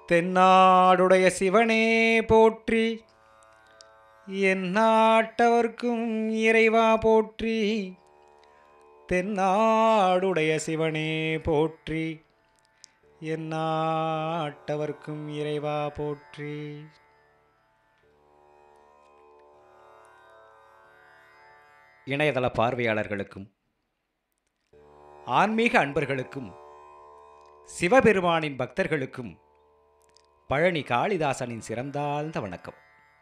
தென்னாடுடைய சிவனே போற்றி என் நாட்டவர்க்கும் இறைவா போற்றி தென்னாடுடைய சிவனே போற்றி என் நாட்டவர்க்கும் இறைவா போற்றி இணையதள பார்வையாளர்களுக்கும் ஆன்மீக அன்பர்களுக்கும் சிவபெருமானின் பக்தர்களுக்கும் பழனி காளிதாசனின் சிறந்தாழ்ந்த வணக்கம்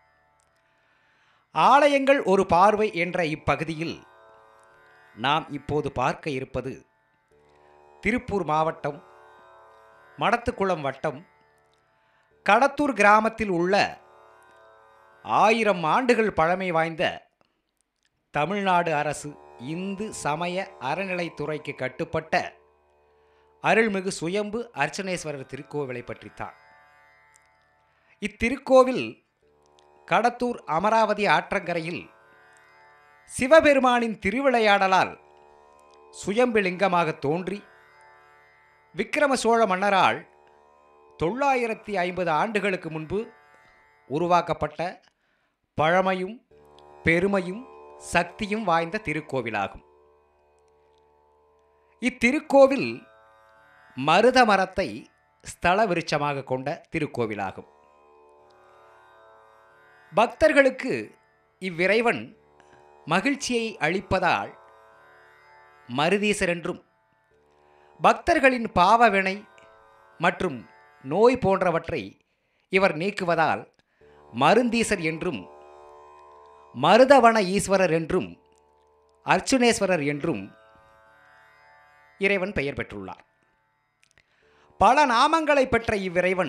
ஆலயங்கள் ஒரு பார்வை என்ற இப்பகுதியில் நாம் இப்போது பார்க்க இருப்பது திருப்பூர் மாவட்டம் மடத்துக்குளம் வட்டம் கடத்தூர் கிராமத்தில் உள்ள ஆயிரம் ஆண்டுகள் பழமை வாய்ந்த தமிழ்நாடு அரசு இந்து சமய அறநிலைத்துறைக்கு கட்டுப்பட்ட அருள்மிகு சுயம்பு அர்ச்சனேஸ்வரர் திருக்கோவிலை பற்றித்தான் இத்திருக்கோவில் கடத்தூர் அமராவதி ஆற்றங்கரையில் சிவபெருமானின் திருவிளையாடலால் சுயம்புலிங்கமாக தோன்றி விக்கிரம சோழ மன்னரால் தொள்ளாயிரத்தி ஐம்பது ஆண்டுகளுக்கு முன்பு உருவாக்கப்பட்ட பழமையும் பெருமையும் சக்தியும் வாய்ந்த திருக்கோவிலாகும் இத்திருக்கோவில் மருத மரத்தை ஸ்தல விருட்சமாக கொண்ட திருக்கோவிலாகும் பக்தர்களுக்கு இவ்விறைவன் மகிழ்ச்சியை அளிப்பதால் மருதீசர் என்றும் பக்தர்களின் பாவவினை மற்றும் நோய் போன்றவற்றை இவர் நீக்குவதால் மருந்தீசர் என்றும் மருதவன ஈஸ்வரர் என்றும் அர்ச்சுனேஸ்வரர் என்றும் இறைவன் பெயர் பெற்றுள்ளார் பல நாமங்களை பெற்ற இவ்விறைவன்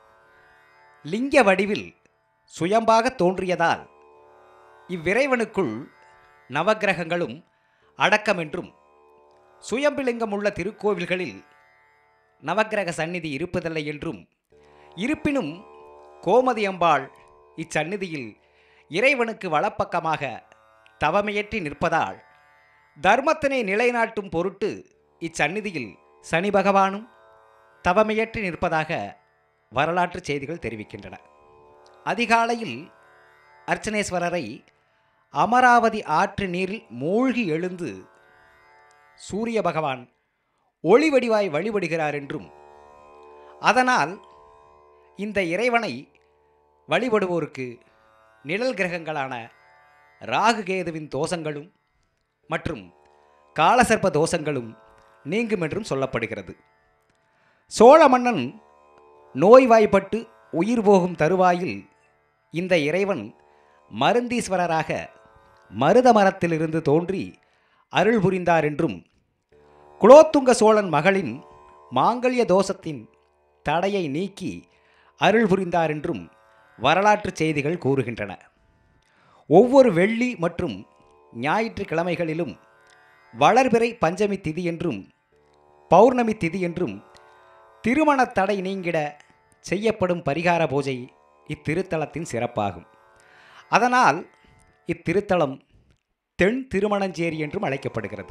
லிங்க வடிவில் சுயம்பாக தோன்றியதால் இவ்விறைவனுக்குள் நவக்கிரகங்களும் அடக்கம் என்றும் சுயம்புலிங்கம் உள்ள திருக்கோவில்களில் நவக்கிரக சந்நிதி இருப்பதில்லை என்றும் இருப்பினும் கோமதி அம்பாள் இச்சந்நிதியில் இறைவனுக்கு வலப்பக்கமாக தவமையற்றி நிற்பதால் தர்மத்தினை நிலைநாட்டும் பொருட்டு இச்சந்நிதியில் சனி பகவானும் தவமையற்றி நிற்பதாக வரலாற்று செய்திகள் தெரிவிக்கின்றன அதிகாலையில் அர்ச்சனேஸ்வரரை அமராவதி ஆற்று நீரில் மூழ்கி எழுந்து சூரிய பகவான் ஒளி வடிவாய் வழிபடுகிறார் என்றும் அதனால் இந்த இறைவனை வழிபடுவோருக்கு நிழல் கிரகங்களான ராகு கேதுவின் தோஷங்களும் மற்றும் காலசர்ப்ப தோஷங்களும் நீங்கும் என்றும் சொல்லப்படுகிறது சோழ மன்னன் நோய்வாய்ப்பட்டு உயிர் போகும் தருவாயில் இந்த இறைவன் மருந்தீஸ்வரராக மருத மரத்திலிருந்து தோன்றி அருள் புரிந்தார் என்றும் குலோத்துங்க சோழன் மகளின் மாங்கல்ய தோஷத்தின் தடையை நீக்கி அருள் புரிந்தார் என்றும் வரலாற்று செய்திகள் கூறுகின்றன ஒவ்வொரு வெள்ளி மற்றும் ஞாயிற்றுக்கிழமைகளிலும் வளர்பிறை பஞ்சமி திதி என்றும் பௌர்ணமி திதி என்றும் திருமணத் தடை நீங்கிட செய்யப்படும் பரிகார பூஜை இத்திருத்தலத்தின் சிறப்பாகும் அதனால் இத்திருத்தலம் தென் திருமணஞ்சேரி என்றும் அழைக்கப்படுகிறது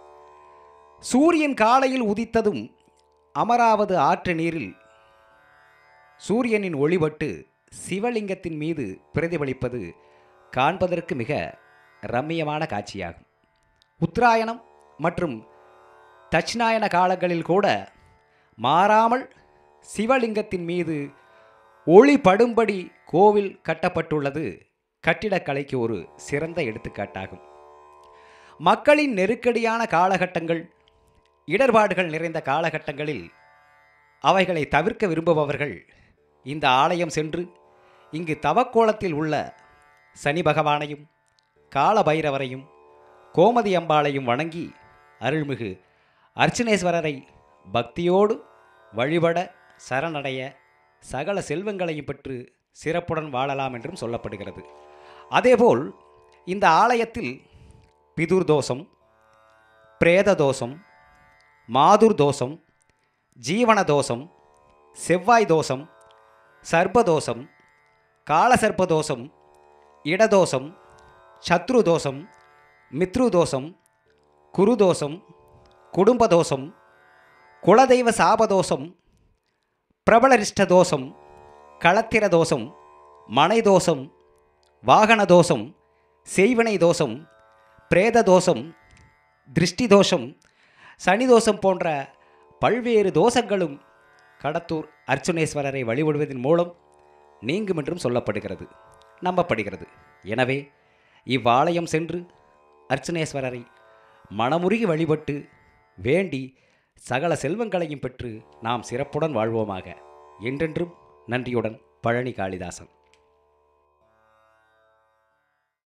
சூரியன் காலையில் உதித்ததும் அமராவது ஆற்று நீரில் சூரியனின் ஒளிபட்டு சிவலிங்கத்தின் மீது பிரதிபலிப்பது காண்பதற்கு மிக ரம்மியமான காட்சியாகும் உத்தராயணம் மற்றும் தட்சிணாயன காலங்களில் கூட மாறாமல் சிவலிங்கத்தின் மீது ஒளி படும்படி கோவில் கட்டப்பட்டுள்ளது கட்டிடக்கலைக்கு ஒரு சிறந்த எடுத்துக்காட்டாகும் மக்களின் நெருக்கடியான காலகட்டங்கள் இடர்பாடுகள் நிறைந்த காலகட்டங்களில் அவைகளை தவிர்க்க விரும்புபவர்கள் இந்த ஆலயம் சென்று இங்கு தவக்கோலத்தில் உள்ள சனி பகவானையும் கால பைரவரையும் கோமதி அம்பாளையும் வணங்கி அருள்மிகு அர்ச்சனேஸ்வரரை பக்தியோடு வழிபட சரணடைய சகல செல்வங்களையும் பெற்று சிறப்புடன் வாழலாம் என்றும் சொல்லப்படுகிறது அதேபோல் இந்த ஆலயத்தில் பிதுர் தோஷம் பிரேத தோஷம் மாதுர் தோஷம் ஜீவன தோஷம் செவ்வாய் தோஷம் சர்ப்பதோஷம் காலசர்ப்ப தோஷம் இடதோஷம் சத்ரு தோஷம் மித்ரு தோஷம் குருதோஷம் குடும்ப தோஷம் குலதெய்வ சாபதோஷம் பிரபலரிஷ்ட தோஷம் களத்திர தோஷம் மனை தோஷம் வாகன தோஷம் செய்வினை தோஷம் பிரேத தோஷம் திருஷ்டி தோஷம் சனி தோஷம் போன்ற பல்வேறு தோஷங்களும் கடத்தூர் அர்ச்சுனேஸ்வரரை வழிபடுவதன் மூலம் நீங்கும் என்றும் சொல்லப்படுகிறது நம்பப்படுகிறது எனவே இவ்வாலயம் சென்று அர்ச்சுனேஸ்வரரை மனமுருகி வழிபட்டு வேண்டி சகல செல்வங்களையும் பெற்று நாம் சிறப்புடன் வாழ்வோமாக என்றென்றும் நன்றியுடன் பழனி காளிதாசன்